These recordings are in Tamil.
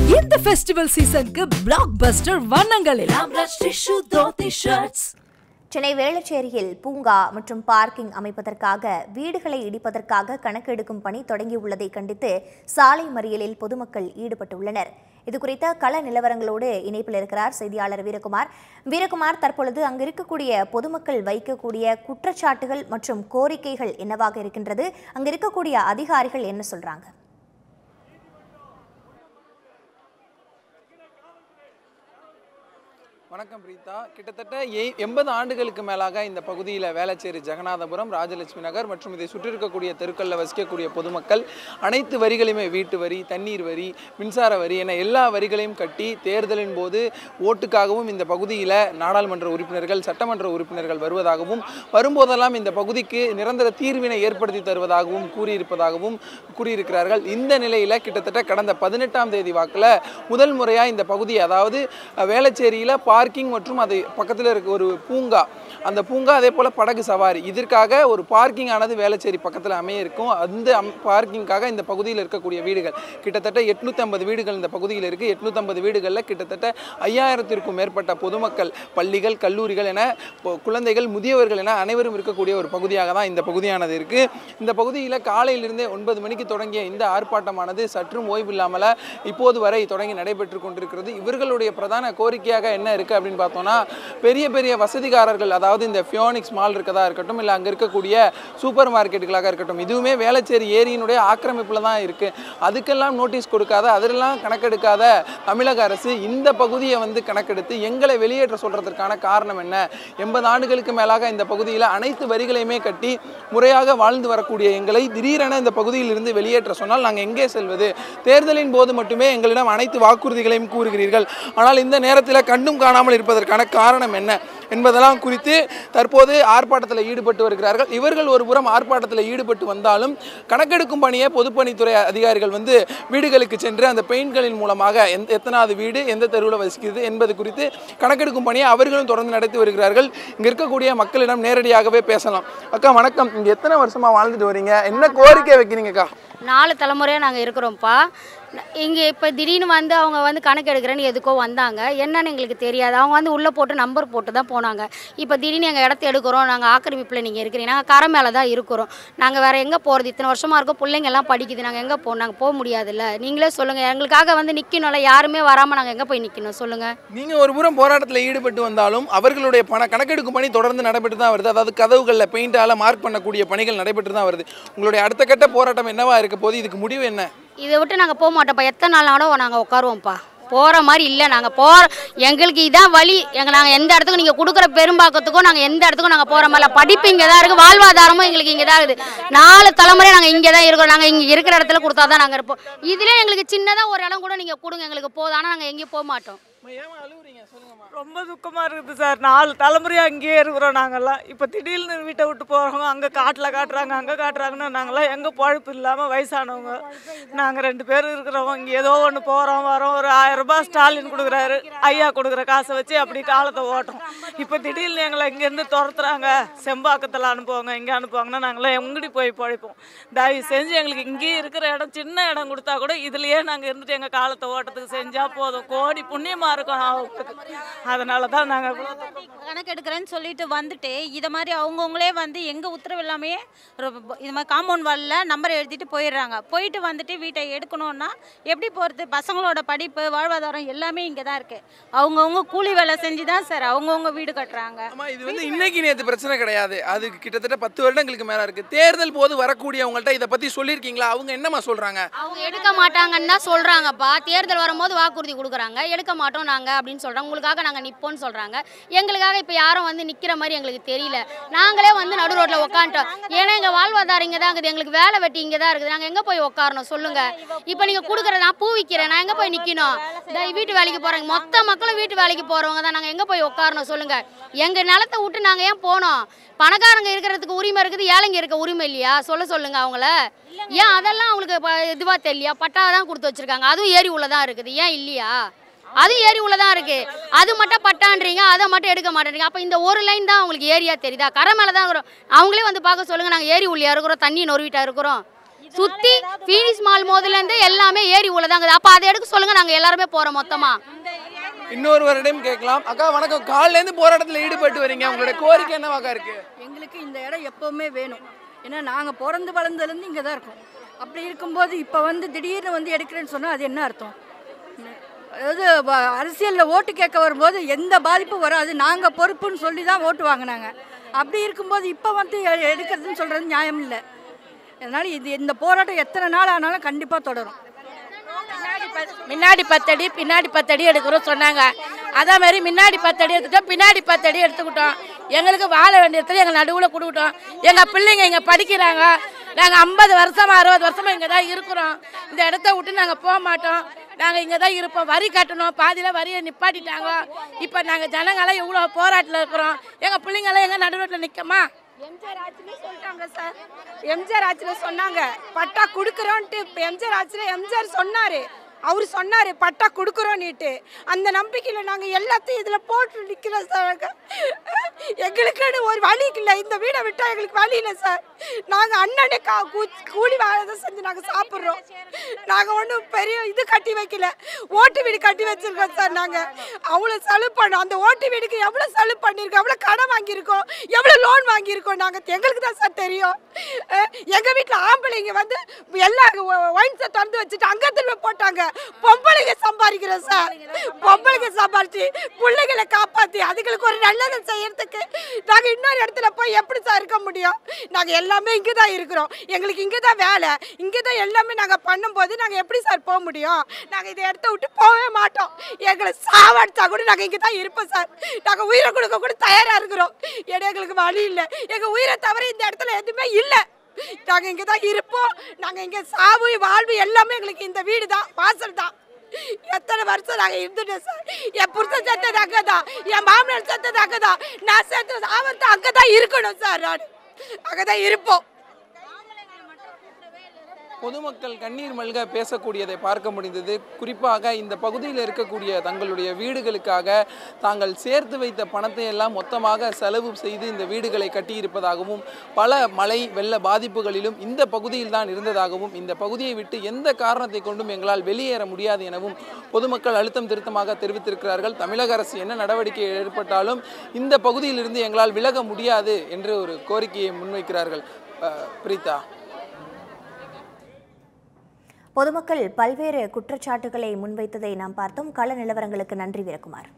இந்த ஃபெஸ்டிவல் சீசனுக்கு பிளாக் பஸ்டர் வண்ணங்களில் ஆம்ரஷ் டிஷ்யூ தோத்தி ஷர்ட்ஸ் சென்னை வேளச்சேரியில் பூங்கா மற்றும் பார்க்கிங் அமைப்பதற்காக வீடுகளை இடிப்பதற்காக கணக்கெடுக்கும் பணி தொடங்கியுள்ளதை கண்டித்து சாலை மறியலில் பொதுமக்கள் ஈடுபட்டுள்ளனர் இது குறித்த கள நிலவரங்களோடு இணைப்பில் இருக்கிறார் செய்தியாளர் வீரகுமார் வீரகுமார் தற்பொழுது அங்கு இருக்கக்கூடிய பொதுமக்கள் வைக்கக்கூடிய குற்றச்சாட்டுகள் மற்றும் கோரிக்கைகள் என்னவாக இருக்கின்றது அங்கு இருக்கக்கூடிய அதிகாரிகள் என்ன சொல்றாங்க வணக்கம் பிரீதா கிட்டத்தட்ட எ- எண்பது ஆண்டுகளுக்கு மேலாக இந்த பகுதியில் வேளச்சேரி ஜெகநாதபுரம் ராஜலட்சுமி நகர் மற்றும் இதை சுற்றி இருக்கக்கூடிய தெருக்களில் வசிக்கக்கூடிய பொதுமக்கள் அனைத்து வரிகளையுமே வீட்டு வரி தண்ணீர் வரி மின்சார வரி என எல்லா வரிகளையும் கட்டி தேர்தலின் போது ஓட்டுக்காகவும் இந்த பகுதியில் நாடாளுமன்ற உறுப்பினர்கள் சட்டமன்ற உறுப்பினர்கள் வருவதாகவும் வரும்போதெல்லாம் இந்த பகுதிக்கு நிரந்தர தீர்வினை ஏற்படுத்தி தருவதாகவும் கூறியிருப்பதாகவும் கூறியிருக்கிறார்கள் இந்த நிலையில் கிட்டத்தட்ட கடந்த பதினெட்டாம் தேதி வாக்கில் முதல் முறையாக இந்த பகுதி அதாவது அஹ், வேளச்சேரியில் பார்க்கிங் மற்றும் அது பக்கத்தில் இருக்க ஒரு பூங்கா அந்த பூங்கா அதே போல் படகு சவாரி இதற்காக ஒரு பார்க்கிங் ஆனது வேளச்சேரி பக்கத்தில் அமைய இருக்கும் அந்த பார்க்கிங்காக இந்த பகுதியில் இருக்கக்கூடிய வீடுகள் கிட்டத்தட்ட எட்நூற்றி ஐம்பது வீடுகள் இந்த பகுதியில் இருக்குது எட்நூற்றம்பது வீடுகளில் கிட்டத்தட்ட ஐயாயிரத்திற்கும் மேற்பட்ட பொதுமக்கள் பள்ளிகள் கல்லூரிகள் என பொ- குழந்தைகள் முதியவர்கள் என அனைவரும் இருக்கக்கூடிய ஒரு பகுதியாக தான் இந்த பகுதியானது இருக்குது இந்த பகுதியில் காலையிலிருந்தே ஒன்பது மணிக்கு தொடங்கிய இந்த ஆர்ப்பாட்டமானது சற்றும் ஓய்வில்லாமல் இப்போது வரை தொடங்கி நடைபெற்று கொண்டிருக்கிறது இவர்களுடைய பிரதான கோரிக்கையாக என்ன இருக்குது அப்படின்னு பார்த்தோம்னா பெரிய பெரிய வசதிகாரர்கள் அதாவது இந்த ஃபியோனிக்ஸ் மால் இருக்கதா இருக்கட்டும் இல்லை அங்கே இருக்கக்கூடிய சூப்பர் மார்க்கெட்டுகளாக இருக்கட்டும் இதுவுமே வேளச்சேரி ஏரியினுடைய ஆக்கிரமிப்பில் தான் இருக்குது அதுக்கெல்லாம் நோட்டீஸ் கொடுக்காத அதெல்லாம் கணக்கெடுக்காத தமிழக அரசு இந்த பகுதியை வந்து கணக்கெடுத்து எங்களை வெளியேற்ற சொல்கிறதுக்கான காரணம் என்ன எண்பது ஆண்டுகளுக்கு மேலாக இந்த பகுதியில் அனைத்து வரிகளையுமே கட்டி முறையாக வாழ்ந்து வரக்கூடிய எங்களை திடீரென இந்த பகுதியில் இருந்து வெளியேற்ற சொன்னால் நாங்கள் எங்கே செல்வது தேர்தலின் போது மட்டுமே எங்களிடம் அனைத்து வாக்குறுதிகளையும் கூறுகிறீர்கள் ஆனால் இந்த நேரத்தில் கண்டும் காணாமல் இருப்பதற்கான காரணம் என்ன என்பதெல்லாம் குறித்து தற்போது ஆர்ப்பாட்டத்தில் ஈடுபட்டு வருகிறார்கள் இவர்கள் ஒரு புறம் ஆர்ப்பாட்டத்தில் ஈடுபட்டு வந்தாலும் கணக்கெடுக்கும் பணியை பொதுப்பணித்துறை அதிகாரிகள் வந்து வீடுகளுக்கு சென்று அந்த பெயிண்ட்களின் மூலமாக எந்த எத்தனாவது வீடு எந்த தெருவில் வசிக்குது என்பது குறித்து கணக்கெடுக்கும் பணியை அவர்களும் தொடர்ந்து நடத்தி வருகிறார்கள் இங்கே இருக்கக்கூடிய மக்களிடம் நேரடியாகவே பேசலாம் அக்கா வணக்கம் இங்கே எத்தனை வருஷமா வாழ்ந்துட்டு வரீங்க என்ன கோரிக்கை வைக்கிறீங்கக்கா நாலு தலைமுறையாக நாங்கள் இருக்கிறோம்ப்பா இங்கே இப்போ திடீர்னு வந்து அவங்க வந்து கணக்கு எடுக்கிறேன்னு எதுக்கோ வந்தாங்க என்னன்னு எங்களுக்கு தெரியாது அவங்க வந்து உள்ளே போட்டு நம்பர் போட்டு தான் போனாங்க இப்போ திடீர்னு எங்கள் இடத்த எடுக்கிறோம் நாங்கள் ஆக்கிரமிப்பில் நீங்கள் இருக்கிறீங்க நாங்கள் கரை மேலே தான் இருக்கிறோம் நாங்கள் வேறு எங்கே போகிறது இத்தனை வருஷமாக இருக்கோம் பிள்ளைங்க எல்லாம் படிக்குது நாங்கள் எங்கே போகணும் நாங்கள் போக முடியாதுல்ல நீங்களே சொல்லுங்கள் எங்களுக்காக வந்து நிற்கணும்ல யாருமே வராமல் நாங்கள் எங்கே போய் நிற்கணும் சொல்லுங்கள் நீங்க ஒரு புறம் போராட்டத்தில் ஈடுபட்டு வந்தாலும் அவர்களுடைய பண கணக்கெடுக்கும் பணி தொடர்ந்து நடைபெற்று தான் வருது அதாவது கதவுகளில் பெயிண்டால மார்க் பண்ணக்கூடிய பணிகள் நடைபெற்று தான் வருது உங்களுடைய அடுத்த கட்ட போராட்டம் என்னவா இருக்க போது இதுக்கு முடிவு என்ன இதை விட்டு நாங்கள் போக மாட்டோம்ப்பா எத்தனை நாள் ஆனாலும் நாங்கள் உட்காருவோம்ப்பா போகிற மாதிரி இல்லை நாங்கள் போகிற எங்களுக்கு இதான் வழி எங்கள் நாங்கள் எந்த இடத்துக்கும் நீங்கள் கொடுக்குற பெரும்பாக்கத்துக்கும் நாங்கள் எந்த இடத்துக்கும் நாங்கள் போகிற மாதிரி இல்ல. படிப்பு இங்கே தான் இருக்குது வாழ்வாதாரமும் எங்களுக்கு இங்கே தான் இருக்குது நாலு தலைமுறை நாங்கள் இங்கே தான் இருக்கிறோம் நாங்கள் இங்கே இருக்கிற இடத்துல கொடுத்தா தான் நாங்கள் இருப்போம் இதுலேயே எங்களுக்கு சின்னதாக ஒரு இடம் கூட நீங்கள் கொடுங்க எங்களுக்கு போதும் ஆனால் நாங்கள் எங்கேயும் போக மாட்டோம் ரொம்ப துக்கமாக இருக்குது சார் நாலு தலைமுறையாக அங்கேயே இருக்கிறோம் நாங்கள்லாம் இப்போ திடீர்னு வீட்டை விட்டு போகிறவங்க அங்கே காட்டில் காட்டுறாங்க அங்கே காட்டுறாங்கன்னு நாங்கள்லாம் எங்கே பழப்பு இல்லாமல் வயசானவங்க நாங்கள் ரெண்டு பேரும் இருக்கிறோம் இங்கே ஏதோ ஒன்று போகிறோம் வரோம் ஒரு ஆயிரம் ரூபாய் ஸ்டாலின் கொடுக்குறாரு ஐயா கொடுக்குற காசை வச்சு அப்படி காலத்தை ஓட்டுறோம் இப்போ திடீர்னு எங்களை இங்கேருந்து துரத்துறாங்க செம்பாக்கத்தில் அனுப்புவாங்க இங்கே அனுப்புவாங்கன்னா நாங்களாம் எங்கடி போய் பழைப்போம் தயவு செஞ்சு எங்களுக்கு இங்கேயே இருக்கிற இடம் சின்ன இடம் கொடுத்தா கூட இதுலயே நாங்கள் இருந்துட்டு எங்கள் காலத்தை ஓட்டத்துக்கு செஞ்சால் போதும் கோடி புண்ணியமாக இருக்கும் அவங்களுக்கு அதனால தான் நாங்கள் இவ்வளோ கணக்கு எடுக்கிறேன்னு சொல்லிட்டு வந்துட்டு இதை மாதிரி அவங்கவுங்களே வந்து எங்கள் உத்தரவு இல்லாமையே ஒரு ப- இது மாதிரி காம்பவுண்ட் வாலில் நம்பர் எழுதிட்டு போயிடுறாங்க போயிட்டு வந்துட்டு வீட்டை எடுக்கணும்னா எப்படி போகிறது பசங்களோட படிப்பு வாழ்வாதாரம் எல்லாமே இங்கே தான் இருக்குது அவங்கவுங்க கூலி வேலை செஞ்சு தான் சார் அவங்கவுங்க வீடு கட்டுறாங்க ஆமா இது வந்து இன்னைக்கு நேத்து பிரச்சனை கிடையாது அது கிட்டத்தட்ட பத்து வருடங்களுக்கு மேல இருக்கு தேர்தல் போது வரக்கூடியவங்கள்ட்ட இதை பத்தி சொல்லியிருக்கீங்களா அவங்க என்னமா சொல்றாங்க அவங்க எடுக்க மாட்டாங்கன்னு தான் சொல்கிறாங்கப்பா தேர்தல் வரும்போது வாக்குறுதி கொடுக்குறாங்க எடுக்க மாட்டோம் நாங்கள் அப்படின்னு சொல்கிறாங்க உங்களுக்காக நாங்கள் நிற்போம்னு சொல்கிறாங்க எங்களுக்காக இப்போ யாரும் வந்து நிற்கிற மாதிரி எங்களுக்கு தெரியல நாங்களே வந்து நடு ரோட்டில் உட்காந்துட்டோம் ஏன்னா எங்கள் வாழ்வாதாரம் இங்கே தான் இருக்குது எங்களுக்கு வேலை வெட்டி இங்கே தான் இருக்குது நாங்கள் எங்கே போய் உட்காரணும் சொல்லுங்கள் இப்போ நீங்கள் கொடுக்குற நான் பூ விற்கிறேன் நான் எங்கே போய் நிற்கணும் இந்த வீட்டு வேலைக்கு போகிறாங்க மொத்த மக்களும் வீட்டு வேலைக்கு போகிறவங்க தான் நாங்கள் எங்கே போய் உட்காரணும் சொல்லுங்கள் எங்கள் நிலத்தை விட்டு நாங்கள் ஏன் போனோம் பணக்காரங்க இருக்கிறதுக்கு உரிமை இருக்குது ஏழைங்க இருக்க உரிமை இல்லையா சொல்ல சொல்லுங்க அவங்கள ஏன் அதெல்லாம் அவங்களுக்கு ப- இதுவா தெரியலையா பட்டா தான் கொடுத்து வச்சிருக்காங்க அதுவும் ஏரி உள்ள தான் இருக்குது ஏன் இல்லையா அது ஏரி உள்ள தான் இருக்கு அது மட்டும் பட்டான்றீங்க அதை மட்டும் எடுக்க மாட்டேன்றீங்க அப்போ இந்த ஒரு லைன் தான் அவங்களுக்கு ஏரியா தெரியுதா கரை மேலே தான் இருக்கிறோம் அவங்களே வந்து பார்க்க சொல்லுங்க நாங்கள் ஏரி உள்ளியா இருக்கிறோம் தண்ணி நொறுவிட்டா இருக்கிறோம் சுற்றி ஃபீனிஸ் மால் மோதுலேருந்து எல்லாமே ஏரி உள்ளதாங்க அப்போ அதை எடுக்க சொல்லுங்கள் நாங்கள் எல்லாருமே போகிறோம் மொத்தமாக இன்னொருவரிடம் கேட்கலாம் அக்கா வணக்கம் காலையில இருந்து போராட்டத்தில் ஈடுபட்டு வரீங்க உங்களுடைய கோரிக்கை என்னவாக்கா இருக்கு எங்களுக்கு இந்த இடம் எப்போவுமே வேணும் ஏன்னா நாங்கள் பிறந்து வளர்ந்ததுலேருந்து இங்கே தான் இருக்கோம் அப்படி இருக்கும்போது இப்போ வந்து திடீர்னு வந்து எடுக்கிறேன்னு சொன்னால் அது என்ன அர்த்தம் அதாவது வ- அரசியலில் ஓட்டு கேட்க வரும்போது எந்த பாதிப்பும் வராது நாங்கள் பொறுப்புன்னு சொல்லி தான் ஓட்டு வாங்கினாங்க அப்படி இருக்கும்போது இப்போ வந்து எ- எடுக்கிறதுன்னு சொல்கிறது நியாயம் இல்லை அதனால் இது இந்த போராட்டம் எத்தனை நாள் ஆனாலும் கண்டிப்பாக தொடரும் முன்னாடி பத்தடி பின்னாடி பத்தடி எடுக்கிறோம் சொன்னாங்க அதே மாதிரி முன்னாடி பத்தடி எடுத்துட்டோம் பின்னாடி பத்தடி எடுத்துக்கிட்டோம் எங்களுக்கு வாழ வேண்டிய இடத்துல எங்கள் நடுவில் கொடுக்கிட்டோம் எங்கள் பிள்ளைங்க இங்கே படிக்கிறாங்க நாங்கள் ஐம்பது வருஷமா அறுபது வருஷமா இங்கே தான் இருக்கிறோம் இந்த இடத்த விட்டு நாங்கள் போக மாட்டோம் நாங்கள் இங்கே தான் இருப்போம் வரி கட்டணும் பாதியில் வரியை நிப்பாட்டிட்டாங்க இப்போ நாங்கள் ஜனங்களாம் எவ்வளோ போராட்டத்தில் இருக்கிறோம் எங்கள் பிள்ளைங்களாம் எங்கள் நடுவில் நிற்கமா எம்ஜிஆர் ஆட்சியில சொல்லிட்டாங்க சார் எம்ஜிஆர் ஆட்சியில சொன்னாங்க பட்டா கொடுக்குறோன்ட்டு இப்போ எம்ஜிஆர் ஆட்சியில எம்ஜிஆர் சொன்னாரு அவர் சொன்னாரு பட்டா கொடுக்குறோன்னுட்டு அந்த நம்பிக்கையில நாங்க எல்லாத்தையும் இதுல போட்டு நிக்கிறோம் சார் எங்களுக்குன்னு ஒரு வழி இல்லை இந்த வீடை விட்டா எங்களுக்கு வழி இல்லை சார் நாங்க அண்ணனே கா கூ- கூலி வேலை தான் செஞ்சு நாங்க சாப்பிட்றோம் நாங்க ஒன்றும் பெரிய இது கட்டி வைக்கல ஓட்டு வீடு கட்டி வச்சிருக்கோம் சார் நாங்க அவ்வளோ செலவு பண்ணோம் அந்த ஓட்டு வீடுக்கு எவ்வளோ செலவு பண்ணியிருக்கோம் எவ்வளோ கடன் வாங்கியிருக்கோம் எவ்வளோ லோன் வாங்கியிருக்கோம் நாங்கள் எங்களுக்கு தான் சார் தெரியும் அஹ் எங்க வீட்டில் ஆம்பளைங்க வந்து எல்லா ஒயின்ஸை திறந்து வச்சுட்டு அங்கே திரும்ப போட்டாங்க பொம்பளைங்க சம்பாதிக்கிறோம் சார் பொம்பளைங்க சம்பாதிச்சு பிள்ளைகளை காப்பாற்றி அதுங்களுக்கு ஒரு நல்லதை செய்யறதுக்கு நாங்கள் இன்னொரு இடத்துல போய் எப்படி சார் இருக்க முடியும் நாங்கள் எல்லாமே இங்கே தான் இருக்கிறோம் எங்களுக்கு இங்கே தான் வேலை இங்கே தான் எல்லாமே நாங்கள் பண்ணும்போது நாங்கள் எப்படி சார் போக முடியும் நாங்கள் இதை இடத்த விட்டு போகவே மாட்டோம் எங்களை சாவடிச்சா கூட நாங்கள் இங்கே தான் இருப்போம் சார் நாங்கள் உயிரை கொடுக்க கூட தயாராக இருக்கிறோம் ஏன்னா எங்களுக்கு வழி இல்லை எங்கள் உயிரை தவிர இந்த இடத்துல எதுவுமே இல்லை நாங்கள் இங்கே தான் இருப்போம் நாங்கள் இங்கே சாவு வாழ்வு எல்லாமே எங்களுக்கு இந்த வீடு தான் வாசல் தான் எத்தனை வருஷம் நாங்கள் இருந்துட்டோம் சார் என் புருஷன் செத்தது அங்கே தான் என் மாமனார் செத்தது அங்கே தான் நான் செத்தது அவன் தான் அங்கே தான் இருக்கணும் சார் நான் அங்கே தான் இருப்போம் பொதுமக்கள் கண்ணீர் மல்க பேசக்கூடியதை பார்க்க முடிந்தது குறிப்பாக இந்த பகுதியில் இருக்கக்கூடிய தங்களுடைய வீடுகளுக்காக தாங்கள் சேர்த்து வைத்த பணத்தை எல்லாம் மொத்தமாக செலவு செய்து இந்த வீடுகளை கட்டியிருப்பதாகவும் பல மழை வெள்ள பாதிப்புகளிலும் இந்த பகுதியில் தான் இருந்ததாகவும் இந்த பகுதியை விட்டு எந்த காரணத்தை கொண்டும் எங்களால் வெளியேற முடியாது எனவும் பொதுமக்கள் அழுத்தம் திருத்தமாக தெரிவித்திருக்கிறார்கள் தமிழக அரசு என்ன நடவடிக்கை ஏற்பட்டாலும் இந்த பகுதியிலிருந்து எங்களால் விலக முடியாது என்று ஒரு கோரிக்கையை முன்வைக்கிறார்கள் அஹ், பிரீதா பொதுமக்கள் பல்வேறு குற்றச்சாட்டுகளை முன்வைத்ததை நாம் பார்த்தோம் கள நிலவரங்களுக்கு நன்றி வீரகுமார்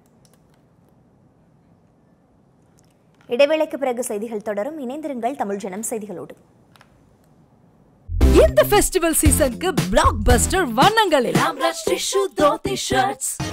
இடைவேளைக்கு பிறகு செய்திகள் தொடரும் இணைந்திருங்கள் தமிழ் ஜனம் செய்திகளோடு இந்த ஃபெஸ்டிவல் சீசனுக்கு பிளாக் பஸ்டர் வண்ணங்கள் எல்லாம் டிஷ்யூ தோத்தி ஷர்ட்ஸ்